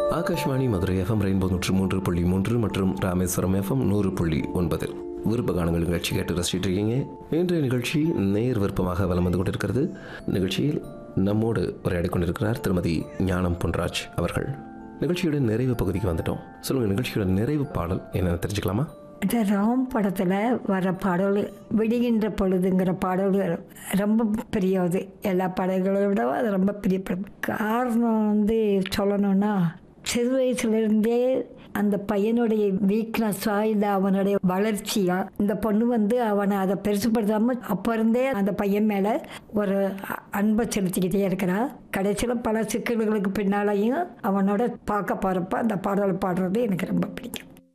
Akashvani Madurai FM rainbow நூற்று மூன்று புள்ளி மூன்று மற்றும் ராமேஸ்வரம் எஃப்எம் நூறு புள்ளி ஒன்பது விருப்ப கானங்கள் நிகழ்ச்சி கேட்டு ரசிச்சிட்டு இருக்கீங்க இன்றைய நிகழ்ச்சி நேர் விருப்பமாக வலம் வந்து கொண்டிருக்கிறது நிகழ்ச்சியில் நம்மோடு உரையாடி கொண்டிருக்கிறார் திருமதி ஞானம் பொன்ராஜ் அவர்கள் நிகழ்ச்சியோட நிறைவு பகுதிக்கு வந்துட்டோம் சொல்லுங்க நிகழ்ச்சியோட நிறைவு பாடல் என்னன்னு தெரிஞ்சுக்கலாமா இந்த ராம் படத்தில் வர பாடல் விடுகின்ற பொழுதுங்கிற பாடல் ரொம்ப பிரியாது எல்லா பாடல்களை விட அது ரொம்ப பிரியப்படும் காரணம் வந்து சொல்லணும்னா சிறு வயசுலேருந்தே அந்த பையனுடைய வீக்னஸா இல்லை அவனுடைய வளர்ச்சியா இந்த பொண்ணு வந்து அவனை அதை பெருசுப்படுத்தாமல் அப்போ இருந்தே அந்த பையன் மேலே ஒரு அ- அன்பை செலுத்திக்கிட்டே இருக்கிறா கடைசியில் பல சிக்கல்களுக்கு பின்னாலையும் அவனோட பார்க்க போகிறப்ப அந்த பாடல் பாடுறது எனக்கு ரொம்ப பிடிக்கும்